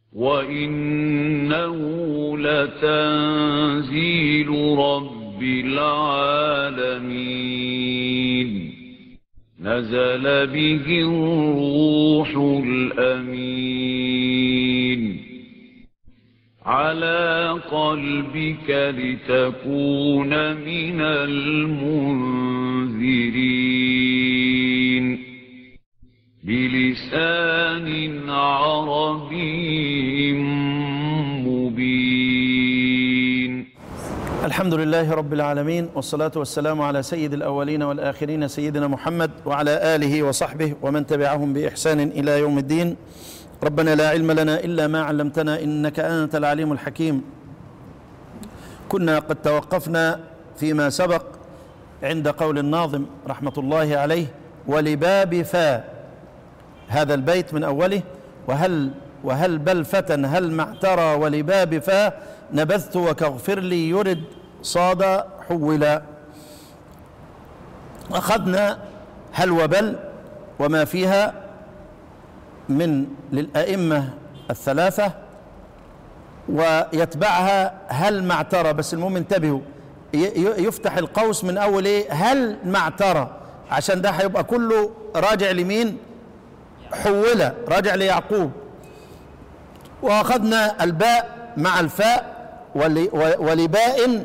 وإنه لتنزيل رب العالمين نزل به الروح الأمين على قلبك لتكون من المنذرين بلسان عربي مبين الحمد لله رب العالمين والصلاة والسلام على سيد الأولين والآخرين سيدنا محمد وعلى آله وصحبه ومن تبعهم بإحسان إلى يوم الدين ربنا لا علم لنا إلا ما علمتنا إنك أنت العليم الحكيم كنا قد توقفنا فيما سبق عند قول الناظم رحمة الله عليه ولباب فا هذا البيت من أوله وهل وهل بل فتى هل معترى ولباب فا نبذت وكغفر لي يرد صاد حولا أخذنا هل وبل وما فيها من للأئمة الثلاثة ويتبعها هل معترى بس المهم انتبهوا يفتح القوس من أول إيه هل معترى عشان ده هيبقى كله راجع لمين حولة راجع ليعقوب وأخذنا الباء مع الفاء ولباء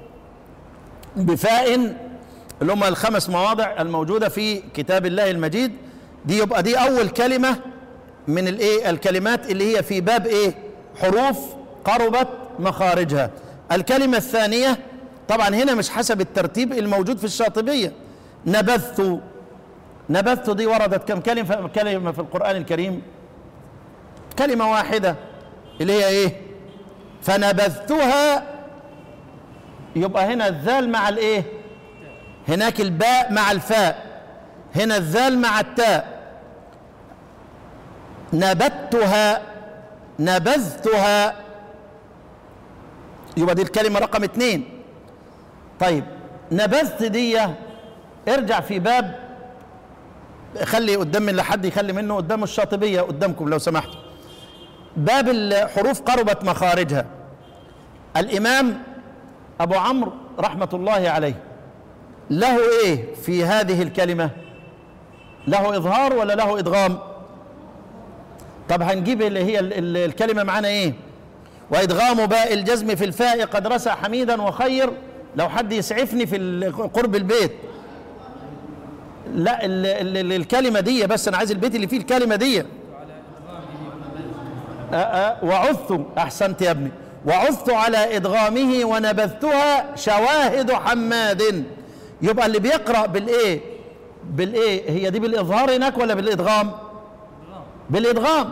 بفاء اللي هم الخمس مواضع الموجودة في كتاب الله المجيد دي يبقى دي أول كلمة من الايه الكلمات اللي هي في باب ايه حروف قربت مخارجها الكلمة الثانية طبعا هنا مش حسب الترتيب الموجود في الشاطبية نبذت نبذت دي وردت كم كلمة كلمة في القرآن الكريم كلمة واحدة اللي هي ايه فنبذتها يبقى هنا الذال مع الايه هناك الباء مع الفاء هنا الذال مع التاء نبذتها نبذتها يبقى دي الكلمة رقم اتنين طيب نبذت دي ارجع في باب خلي قدام من لحد يخلي منه قدام الشاطبية قدامكم لو سمحتوا باب الحروف قربت مخارجها الإمام أبو عمرو رحمة الله عليه له إيه في هذه الكلمة له إظهار ولا له إدغام طب هنجيب اللي هي الكلمة معانا إيه وإدغام باء الجزم في الفاء قد رسى حميدا وخير لو حد يسعفني في قرب البيت لا ال ال الكلمة دي بس أنا عايز البيت اللي فيه الكلمة دي وعثت أحسنت يا ابني وعثت على إدغامه ونبذتها شواهد حماد يبقى اللي بيقرأ بالإيه بالإيه هي دي بالإظهار هناك ولا بالإدغام بالإدغام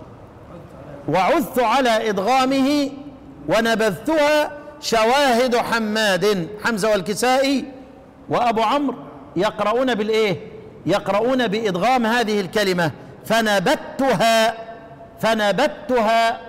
وعثت على إدغامه ونبذتها شواهد حماد حمزة والكسائي وأبو عمرو يقرؤون بالإيه يقرؤون بإدغام هذه الكلمة فنبتها فنبتها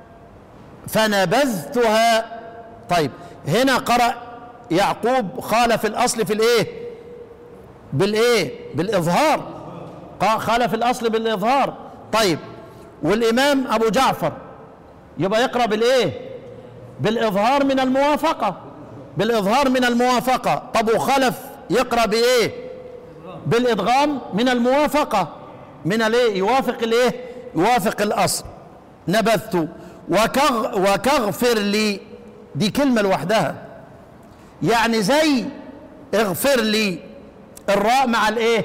فنبذتها طيب هنا قرأ يعقوب خالف الأصل في الإيه بالإيه بالإظهار خالف الأصل بالإظهار طيب والإمام أبو جعفر يبقى يقرأ بالإيه بالإظهار من الموافقة بالإظهار من الموافقة طب وخلف يقرأ بإيه بالإدغام من الموافقة من الإيه يوافق الإيه يوافق الأصل نبذت وكغ وكغفر لي دي كلمة لوحدها يعني زي اغفر لي الراء مع الايه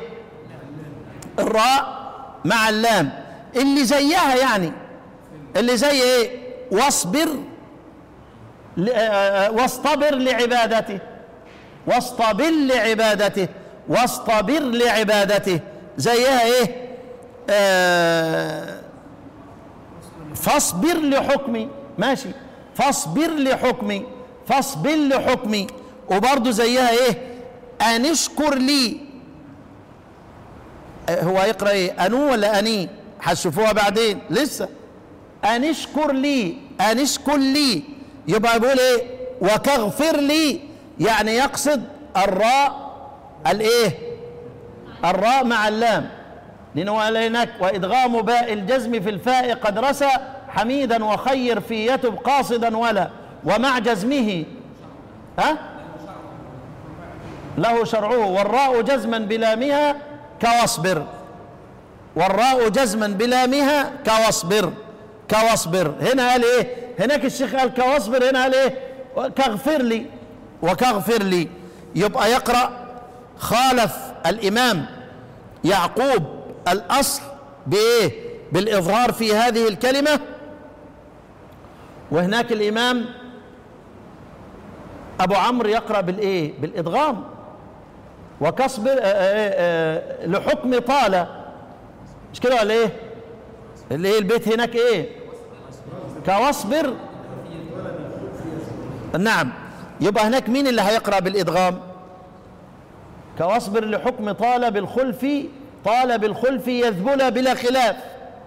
الراء مع اللام اللي زيها يعني اللي زي ايه واصبر واصطبر لعبادته واصطبر لعبادته واصطبر لعبادته زيها ايه آه فاصبر لحكمي ماشي فاصبر لحكمي فاصبر لحكمي وبرضه زيها ايه ان اشكر لي هو يقرا ايه انو ولا اني هتشوفوها بعدين لسه ان اشكر لي ان اشكر لي يبقى بيقول ايه وكغفر لي يعني يقصد الراء الايه الراء مع اللام لأنه قال هناك وإدغام باء الجزم في الفاء قد رسى حميدا وخير في يتب قاصدا ولا ومع جزمه ها له شرعه والراء جزما بلامها كواصبر والراء جزما بلامها كواصبر كواصبر هنا قال ايه هناك الشيخ قال كواصبر هنا قال ايه كاغفر لي وكاغفر لي يبقى يقرأ خالف الإمام يعقوب الأصل بإيه بالإظهار في هذه الكلمة وهناك الإمام أبو عمرو يقرأ بالإيه بالإدغام وكصبر آآ آآ لحكم طال مش كده ولا إيه اللي إيه البيت هناك إيه كواصبر نعم يبقى هناك مين اللي هيقرأ بالإدغام كواصبر لحكم طال بالخلف طال بالخلف يذبل بلا خلاف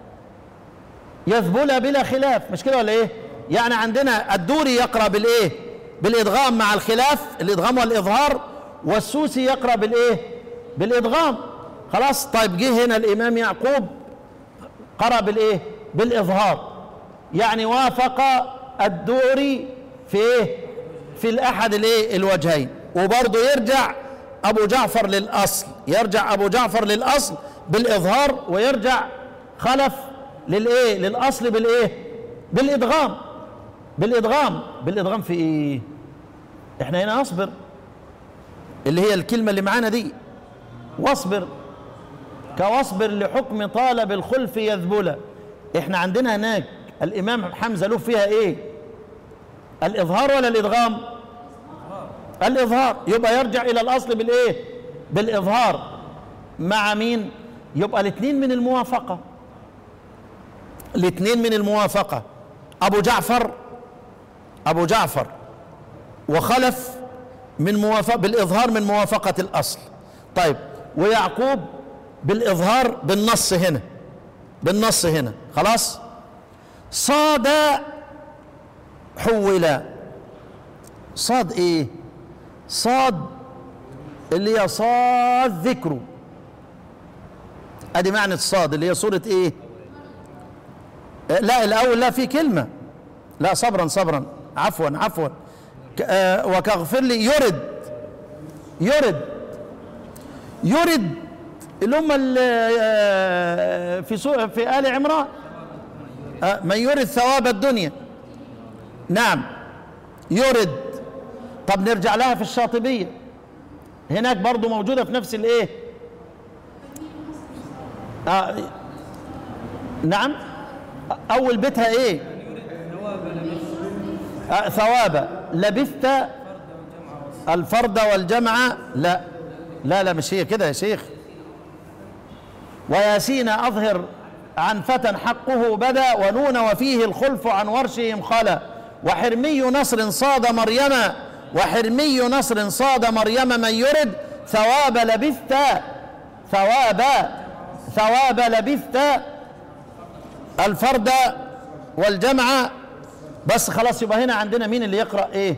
يذبل بلا خلاف مش كده ولا ايه يعني عندنا الدوري يقرا بالايه بالادغام مع الخلاف الادغام والاظهار والسوسي يقرا بالايه بالادغام خلاص طيب جه هنا الامام يعقوب قرا بالايه بالاظهار يعني وافق الدوري في ايه في الاحد الايه الوجهين وبرضه يرجع ابو جعفر للاصل يرجع ابو جعفر للاصل بالاظهار ويرجع خلف للايه للاصل بالايه بالادغام بالادغام بالادغام في ايه احنا هنا اصبر اللي هي الكلمه اللي معانا دي واصبر كواصبر لحكم طالب الخلف يذبل احنا عندنا هناك الامام حمزه له فيها ايه الاظهار ولا الادغام الاظهار يبقى يرجع الى الاصل بالايه بالاظهار مع مين يبقى الاثنين من الموافقه الاثنين من الموافقه ابو جعفر ابو جعفر وخلف من موافقه بالاظهار من موافقه الاصل طيب ويعقوب بالاظهار بالنص هنا بالنص هنا خلاص صاد حولا صاد ايه صاد اللي هي صاد ذكره ادي معنى الصاد اللي هي صورة ايه لا الاول لا في كلمة لا صبرا صبرا عفوا عفوا آه وكغفر لي يرد يرد يرد اللي هم آه في سو في آل عمران آه من يرد ثواب الدنيا نعم يرد طب نرجع لها في الشاطبية هناك برضو موجودة في نفس الايه آه نعم اول بيتها ايه آه ثواب لبثت الفرد والجمع لا لا لا مش هي كده يا شيخ وياسين اظهر عن فتى حقه بدا ونون وفيه الخلف عن ورشهم خلا وحرمي نصر صاد مريم وحرمي نصر صاد مريم من يرد ثواب لبثت ثواب ثواب لبثت الفرد والجمع بس خلاص يبقى هنا عندنا مين اللي يقرأ ايه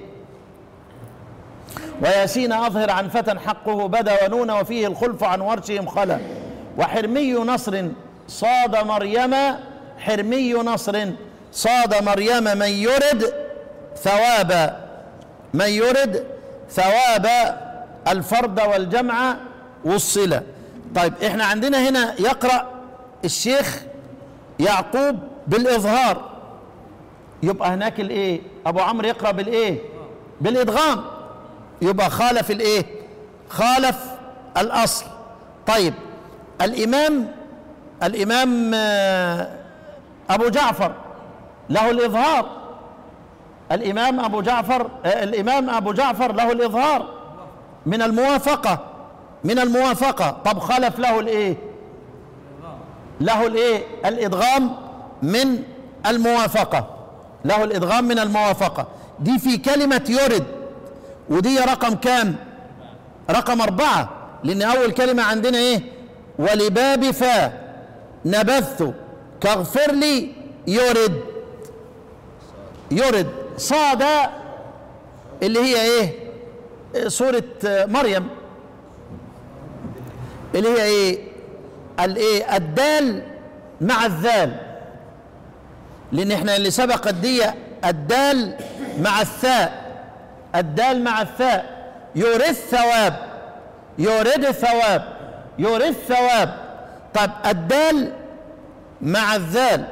وياسين أظهر عن فتى حقه بدا ونون وفيه الخلف عن ورشهم خلا وحرمي نصر صاد مريم حرمي نصر صاد مريم من يرد ثواب من يرد ثواب الفرد والجمع والصلة طيب احنا عندنا هنا يقرأ الشيخ يعقوب بالإظهار يبقى هناك الايه ابو عمرو يقرأ بالايه بالإدغام يبقى خالف الايه خالف الأصل طيب الإمام الإمام أبو جعفر له الإظهار الإمام أبو جعفر الإمام أبو جعفر له الإظهار من الموافقة من الموافقة طب خلف له الإيه له الإيه الإدغام من الموافقة له الإدغام من الموافقة دي في كلمة يرد ودي رقم كام رقم أربعة لأن أول كلمة عندنا إيه ولباب فا نبذت كاغفر لي يرد يرد صاد اللي هي ايه سورة مريم اللي هي ايه الايه الدال مع الذال لان احنا اللي سبقت دي الدال مع الثاء الدال مع الثاء يورث ثواب يورد ثواب يورث ثواب طب الدال مع الذال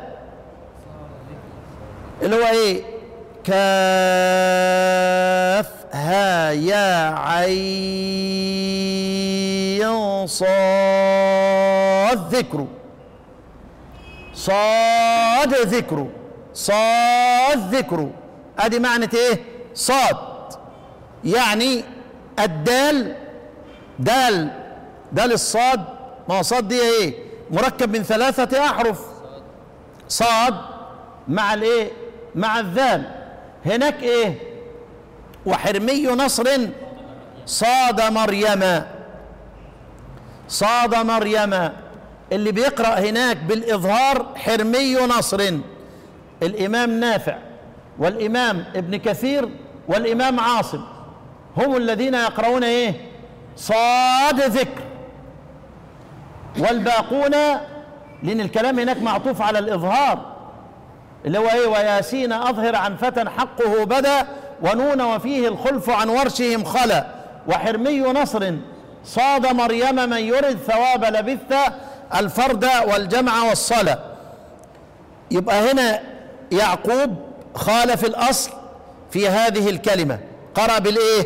اللي هو ايه كاف ها يا عين صاد ذكر صاد ذكر صاد ذكر ادي معنى ايه صاد يعني الدال دال دال الصاد ما هو صاد دي ايه مركب من ثلاثة احرف صاد مع الايه مع الذال هناك ايه وحرمي نصر صاد مريم صاد مريم اللي بيقرأ هناك بالإظهار حرمي نصر الإمام نافع والإمام ابن كثير والإمام عاصم هم الذين يقرؤون إيه صاد ذكر والباقون لأن الكلام هناك معطوف على الإظهار اللي هو إيه وياسين أظهر عن فتى حقه بدا ونون وفيه الخلف عن ورشهم خلا وحرمي نصر صاد مريم من يرد ثواب لبث الفرد والجمع والصلاة يبقى هنا يعقوب خالف الأصل في هذه الكلمة قرأ بالإيه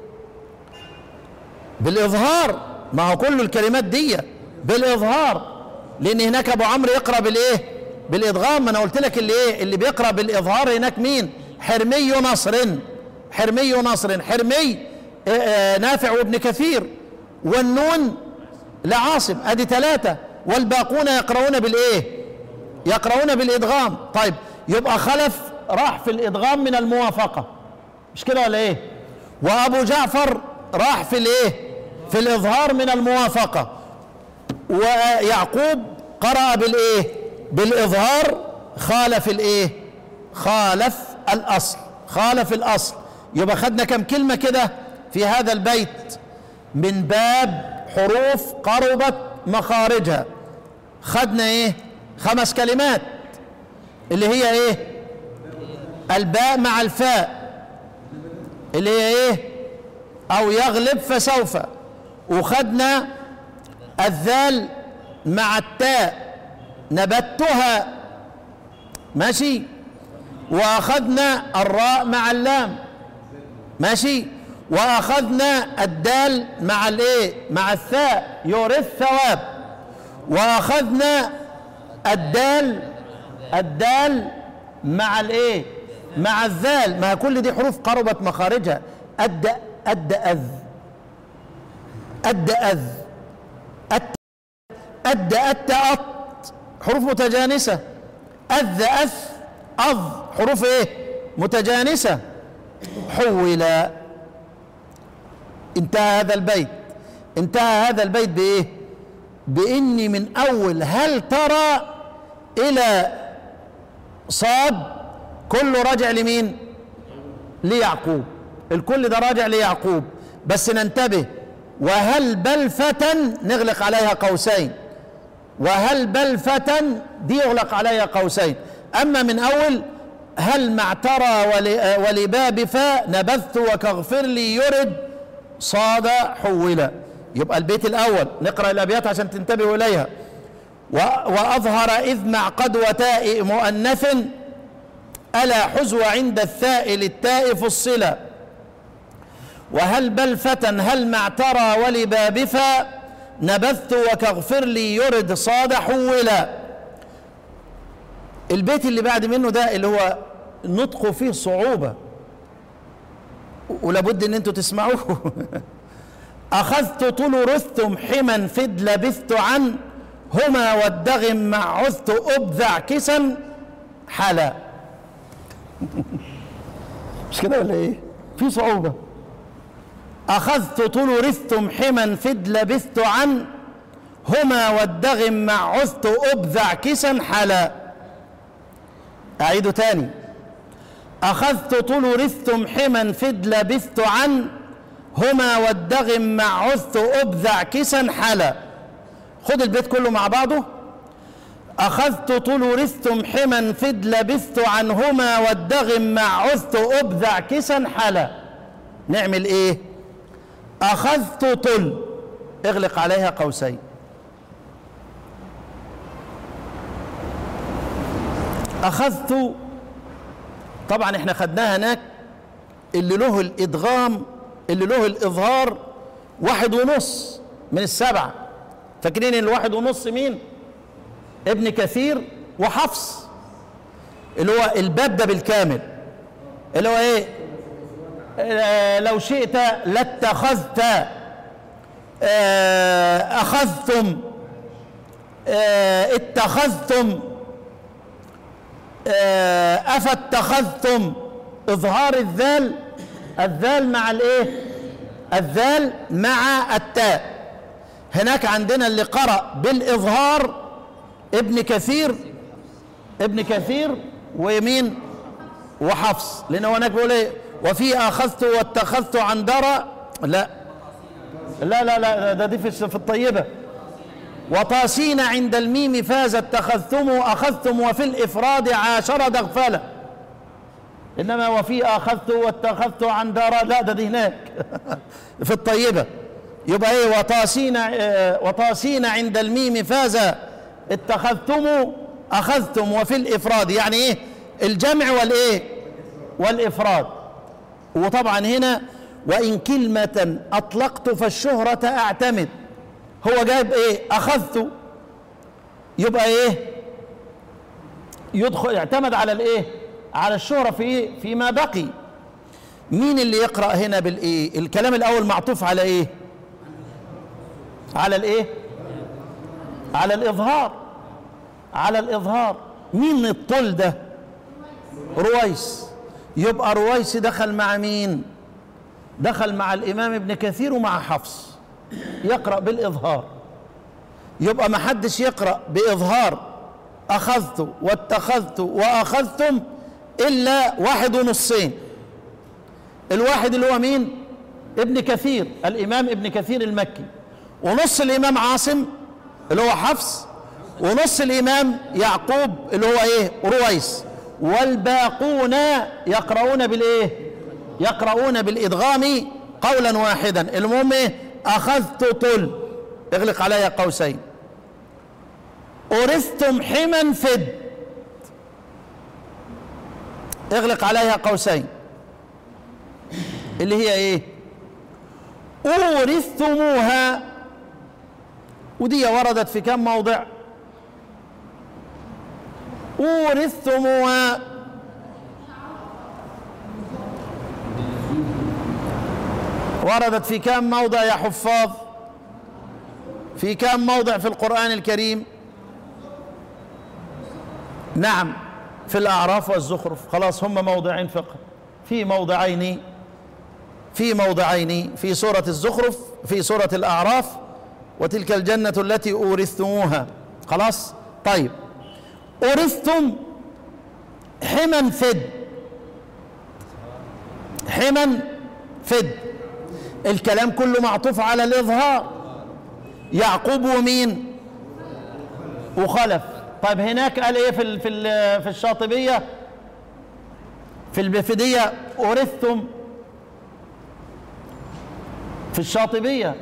بالإظهار ما هو كل الكلمات دي بالإظهار لأن هناك أبو عمرو يقرأ بالإيه بالإدغام ما أنا قلت لك اللي إيه اللي بيقرأ بالإظهار هناك مين حرمي نصر حرمي نصر حرمي آه، آه، نافع وابن كثير والنون لعاصم ادي ثلاثة والباقون يقرؤون بالايه يقرؤون بالادغام طيب يبقى خلف راح في الادغام من الموافقة مش كده ولا ايه وابو جعفر راح في الايه في الاظهار من الموافقة ويعقوب قرأ بالايه بالاظهار خالف الايه خالف الاصل خالف الاصل يبقى خدنا كم كلمة كده في هذا البيت من باب حروف قربت مخارجها خدنا ايه خمس كلمات اللي هي ايه الباء مع الفاء اللي هي ايه او يغلب فسوف وخدنا الذال مع التاء نبتها ماشي واخذنا الراء مع اللام ماشي واخذنا الدال مع الايه مع الثاء يورث ثواب واخذنا الدال الدال مع الايه مع الذال ما كل دي حروف قربت مخارجها أد أد أذ أد أذ أت أد أت أط حروف متجانسة أذ أث أظ حروف إيه متجانسة حول انتهى هذا البيت انتهى هذا البيت بإيه بإني من أول هل ترى إلى صاد كله راجع لمين ليعقوب الكل ده راجع ليعقوب بس ننتبه وهل بلفة نغلق عليها قوسين وهل بلفة دي يغلق عليها قوسين أما من أول هل معترى ول- ولباب فاء نبذت وكغفر لي يرد صاد حولا يبقى البيت الأول نقرأ الأبيات عشان تنتبهوا إليها و- وأظهر إذ مع قد وتاء مؤنث ألا حزو عند الثاء للتاء فصلا وهل بلفة هل معترى ولباب فاء نبذت وكغفر لي يرد صاد حولا البيت اللي بعد منه ده اللي هو نطقه فيه صعوبة ولابد ان انتوا تسمعوه اخذت طول رثم حما فد لبثت عن هما والدغم مع عثت ابذع كسا حلا مش كده ولا ايه في صعوبة اخذت طول رثم حما فد لبثت عن هما والدغم مع عثت ابذع كسا حلا أعيد تاني أخذت طول رثم حما فد لبثت عن هما والدغم مع عثت أبذع كسا حلا خد البيت كله مع بعضه أخذت طول ورثتم حما فد لبثت عنهما والدغم مع عثت أبذع كسا حلا نعمل إيه أخذت طل اغلق عليها قوسين أخذت طبعا احنا خدناها هناك اللي له الإدغام اللي له الإظهار واحد ونص من السبعة فاكرين الواحد ونص مين ابن كثير وحفص اللي هو الباب ده بالكامل اللي هو ايه آه لو شئت لاتخذت آه اخذتم آه اتخذتم آه افاتخذتم اظهار الذال الذال مع الايه الذال مع التاء هناك عندنا اللي قرأ بالإظهار ابن كثير ابن كثير ويمين وحفص لأنه هناك بيقول ايه وفي أخذت واتخذت عن درى لا لا لا لا ده دي في في الطيبة وطاسين عند الميم فاز اتخذتم أخذتم وفي الإفراد عاشر دغفلة إنما وفي أخذت واتخذت عن درى لا ده دي هناك في الطيبة يبقى ايه وطاسين اه وطاسين عند الميم فاز اتخذتم اخذتم وفي الافراد يعني ايه الجمع والايه والافراد وطبعا هنا وان كلمه اطلقت فالشهره اعتمد هو جايب ايه اخذت يبقى ايه يدخل يعتمد على الايه على الشهره في ايه فيما بقي مين اللي يقرا هنا بالايه الكلام الاول معطوف على ايه على الايه على الاظهار على الاظهار مين الطل ده رويس يبقى رويس دخل مع مين دخل مع الامام ابن كثير ومع حفص يقرا بالاظهار يبقى ما حدش يقرا باظهار اخذت واتخذت واخذتم الا واحد ونصين الواحد اللي هو مين ابن كثير الامام ابن كثير المكي ونص الامام عاصم اللي هو حفص ونص الامام يعقوب اللي هو ايه رويس والباقون يقرؤون بالايه يقرؤون بالادغام قولا واحدا المهم ايه اخذت طل اغلق عليها قوسين أورثتم حما فد اغلق عليها قوسين اللي هي ايه أورثتموها ودي وردت في كم موضع أورثتموها وردت في كم موضع يا حفاظ في كم موضع في القرآن الكريم نعم في الأعراف والزخرف خلاص هم موضعين فقه في موضعين في موضعين في سورة الزخرف في سورة الأعراف وتلك الجنة التي أورثتموها خلاص طيب أورثتم حما فد حما فد الكلام كله معطوف على الإظهار يعقوب ومين وخلف طيب هناك قال ايه في ال في ال في الشاطبيه في البفديه اورثتم في الشاطبيه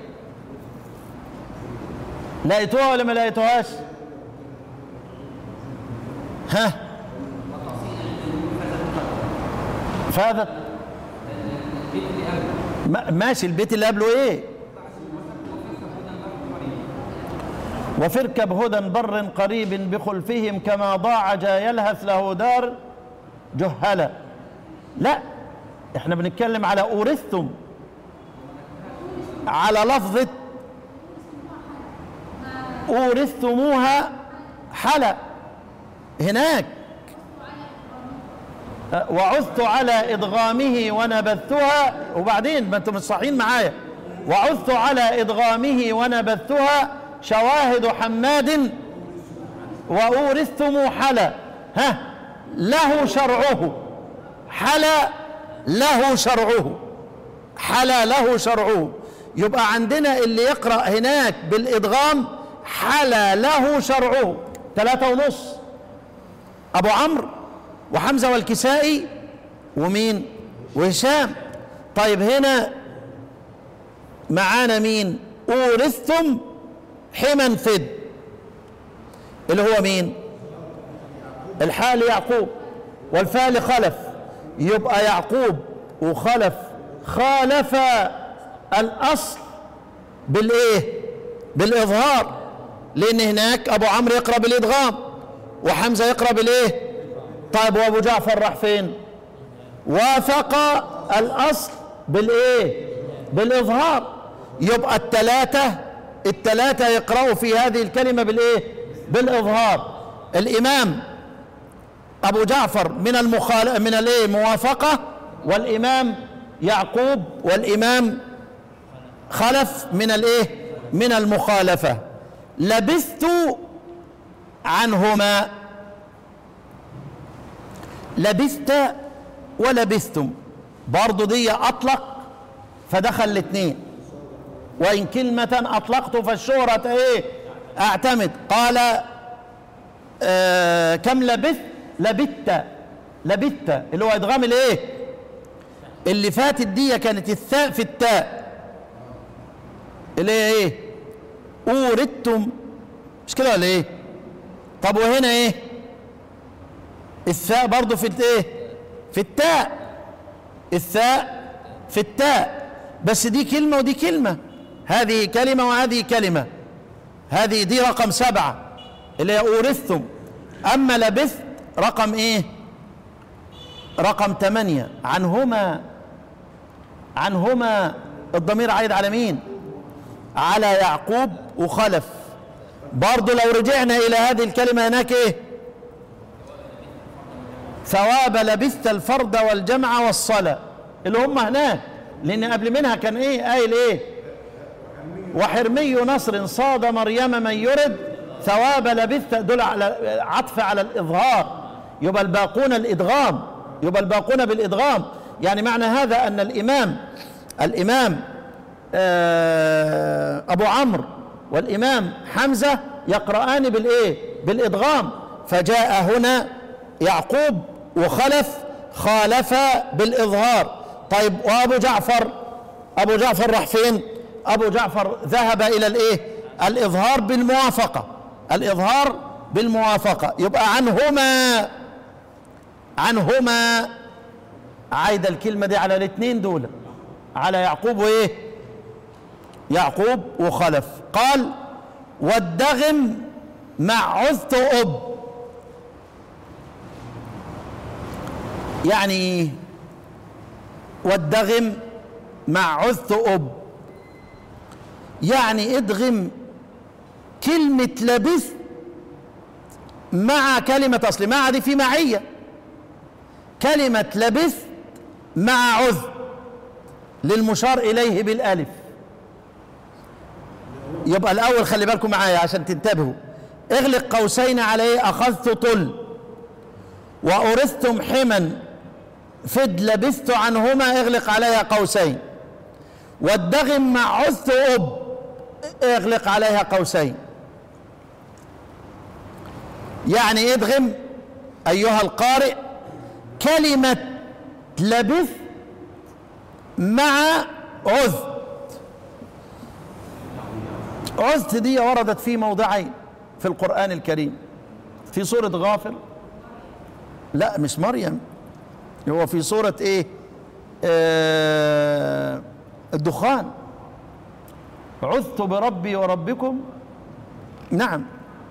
لقيتوها ولا ما لقيتوهاش ها فاتت ماشي البيت اللي قبله ايه وفركب هدى بر قريب بخلفهم كما ضاع جا يلهث له دار جهلا لا احنا بنتكلم على اورثتم على لفظة اورثتموها حلا هناك وعثت على ادغامه ونبذتها وبعدين ما انتم مش صاحيين معايا وعثت على ادغامه ونبذتها شواهد حماد وأورثتم حلا ها له شرعه حلا له شرعه حلا له شرعه يبقى عندنا اللي يقرأ هناك بالإدغام حلا له شرعه ثلاثة ونص أبو عمرو وحمزة والكسائي ومين وهشام طيب هنا معانا مين أورثتم حما فد اللي هو مين الحاء ليعقوب والفاء لخلف يبقى يعقوب وخلف خالف الأصل بالإيه بالإظهار لأن هناك أبو عمرو يقرأ بالإدغام وحمزة يقرأ بالإيه طيب وأبو جعفر راح فين وافق الأصل بالإيه بالإظهار يبقى الثلاثة الثلاثة يقرأوا في هذه الكلمة بالإيه بالإظهار الإمام أبو جعفر من المخال من الإيه موافقة والإمام يعقوب والإمام خلف من الإيه من المخالفة لبثت عنهما لبثت ولبثتم برضو دي أطلق فدخل الاثنين وإن كلمة أطلقت فالشهرة إيه أعتمد قال آه كم لبثت لبثت لبثت اللي هو إدغام الإيه اللي فاتت دي كانت الثاء في التاء اللي هي إيه أوردتم مش كده ولا إيه طب وهنا إيه الثاء برضو في الإيه في التاء الثاء في التاء بس دي كلمة ودي كلمة هذه كلمة وهذه كلمة هذه دي رقم سبعة اللي هي أورثتم أما لبثت رقم إيه رقم ثمانية عنهما عنهما الضمير عايد على مين على يعقوب وخلف برضو لو رجعنا إلى هذه الكلمة هناك إيه ثواب لبثت الفرد والجمع والصلاة اللي هم هناك لأن قبل منها كان إيه قايل إيه وحرمي نصر صاد مريم من يرد ثواب لبثت دول على عطف على الإظهار يبقى الباقون الإدغام يبقى الباقون بالإدغام يعني معنى هذا أن الإمام الإمام آه أبو عمرو والإمام حمزة يقرآن بالإيه بالإدغام فجاء هنا يعقوب وخلف خالف بالإظهار طيب وأبو جعفر أبو جعفر راح فين أبو جعفر ذهب إلى الإيه الإظهار بالموافقة الإظهار بالموافقة يبقى عنهما عنهما عايد الكلمة دي على الاثنين دول على يعقوب وإيه يعقوب وخلف قال والدغم مع عذت أب يعني والدغم مع عذت أب يعني ادغم كلمة لبث مع كلمة أصل مع دي في معية كلمة لبث مع عذ للمشار إليه بالألف يبقى الأول خلي بالكم معايا عشان تنتبهوا اغلق قوسين عليه أخذت طل وأورثتم حما فد لبثت عنهما اغلق عليها قوسين والدغم مع عث أب اغلق عليها قوسين يعني ادغم أيها القارئ كلمة لبث مع عذ عذت دي وردت في موضعين في القرآن الكريم في سورة غافر لا مش مريم هو في سورة ايه آه الدخان عذت بربي وربكم نعم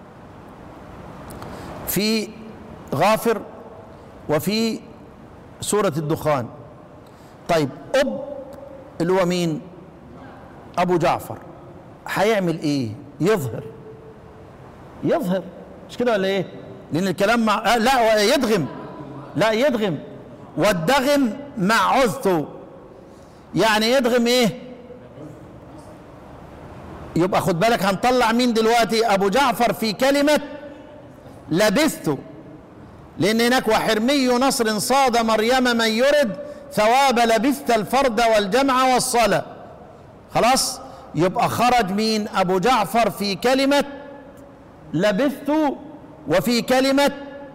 في غافر وفي سورة الدخان طيب أب اللي هو مين أبو جعفر هيعمل إيه يظهر يظهر مش كده ولا إيه لأن الكلام مع آه لا يدغم لا يدغم والدغم مع عذته يعني يدغم ايه يبقى خد بالك هنطلع مين دلوقتي ابو جعفر في كلمة لبثت لان هناك وحرمي نصر صاد مريم من يرد ثواب لبثت الفرد والجمع والصلاة خلاص يبقى خرج مين ابو جعفر في كلمة لبثت وفي كلمة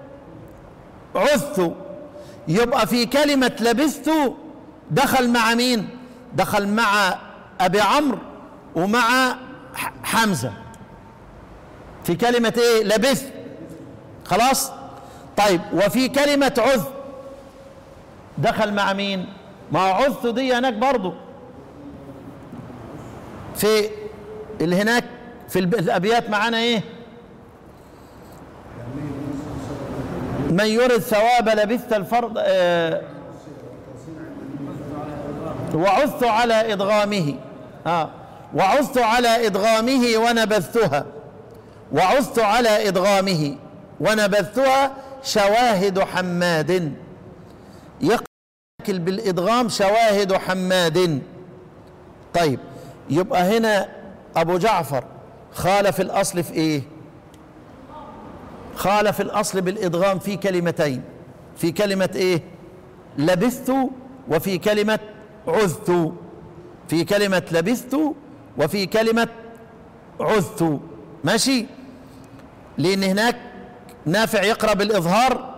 عثت يبقى في كلمة لبثت دخل مع مين دخل مع أبي عمرو ومع ح- حمزة في كلمة ايه لبثت خلاص طيب وفي كلمة عث دخل مع مين مع عث دي هناك برضو في اللي هناك في الب- الابيات معانا ايه من يرد ثواب لبثت الفرض آه وعثت على ادغامه آه وعثت على ادغامه ونبذتها وعثت على ادغامه ونبذتها شواهد حماد يقل بالادغام شواهد حماد طيب يبقى هنا ابو جعفر خالف الاصل في ايه خالف الاصل بالادغام في كلمتين في كلمه ايه لبثت وفي كلمه عذت في كلمه لبثت وفي كلمه عذت ماشي لان هناك نافع يقرا بالاظهار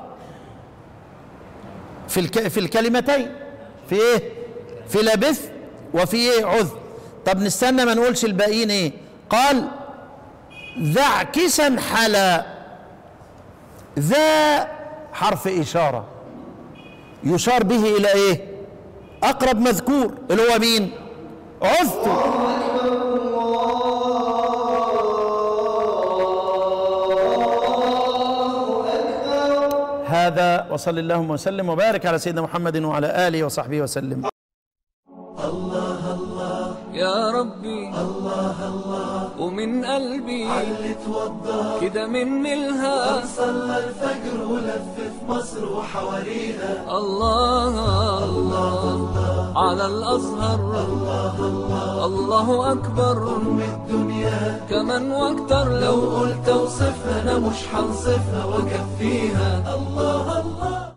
في الك... في الكلمتين في ايه في لبث وفي ايه عذ طب نستنى ما نقولش الباقيين ايه قال ذا عكسا حلا ذا حرف اشاره يشار به الى ايه اقرب مذكور اللي هو مين عذت هذا وصل اللهم وسلم وبارك على سيدنا محمد وعلى اله وصحبه وسلم يا ربي الله الله ومن قلبي اللي توضى كده من ملها صلى الفجر ولف في مصر وحواليها الله الله على الأزهر الله أكبر أم الدنيا كمان واكتر لو لو قلت اوصفها انا مش هنصفها واكفيها الله الله